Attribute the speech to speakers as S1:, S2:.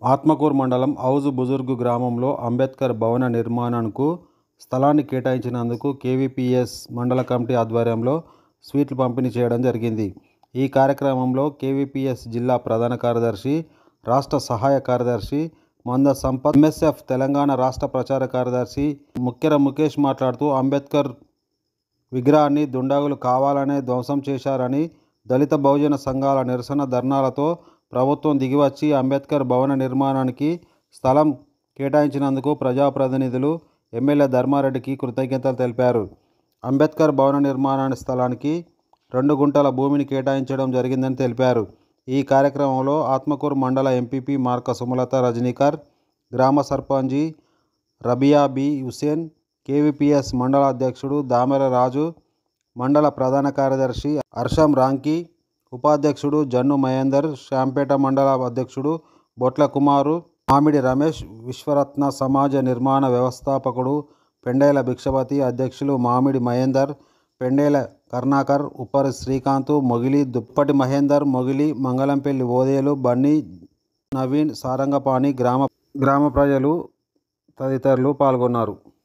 S1: ఆత్మకూరు మండలం ఔజు బుజుర్గు గ్రామంలో అంబేద్కర్ భవన నిర్మాణానికి స్థలాన్ని కేటాయించినందుకు కేవీపీఎస్ మండల కమిటీ ఆధ్వర్యంలో స్వీట్లు పంపిణీ చేయడం జరిగింది ఈ కార్యక్రమంలో కేవీపీఎస్ జిల్లా ప్రధాన కార్యదర్శి రాష్ట్ర సహాయ కార్యదర్శి మంద సంపత్ ఎంఎస్ఎఫ్ తెలంగాణ రాష్ట్ర ప్రచార కార్యదర్శి ముక్కెర ముఖేష్ మాట్లాడుతూ అంబేద్కర్ విగ్రహాన్ని దుండగులు కావాలనే ధ్వంసం చేశారని దళిత బహుజన సంఘాల నిరసన ధర్నాలతో ప్రభుత్వం దిగివచ్చి అంబేద్కర్ భవన నిర్మాణానికి స్థలం కేటాయించినందుకు ప్రజాప్రతినిధులు ఎమ్మెల్యే ధర్మారెడ్డికి కృతజ్ఞతలు తెలిపారు అంబేద్కర్ భవన నిర్మాణ స్థలానికి రెండు గుంటల భూమిని కేటాయించడం జరిగిందని తెలిపారు ఈ కార్యక్రమంలో ఆత్మకూరు మండల ఎంపీపీ మార్క సుమలత రజనీకర్ గ్రామ సర్పంచి రబియా బి హుసేన్ కేవీపీఎస్ మండల అధ్యక్షుడు దామెర రాజు మండల ప్రధాన కార్యదర్శి హర్షం రాంకి ఉపాధ్యక్షుడు జన్ను మహేందర్ శాంపేట మండల అధ్యక్షుడు బొట్ల కుమారు మామిడి రమేష్ విశ్వరత్న సమాజ నిర్మాణ వ్యవస్థాపకుడు పెండేల భిక్షపతి అధ్యక్షులు మామిడి మహేందర్ పెండేల కర్ణాకర్ ఉప్పరి శ్రీకాంత్ మొగిలి దుప్పటి మహేందర్ మొగిలి మంగళంపల్లి ఓదేలు బన్నీ నవీన్ సారంగపాణి గ్రామ గ్రామ ప్రజలు తదితరులు పాల్గొన్నారు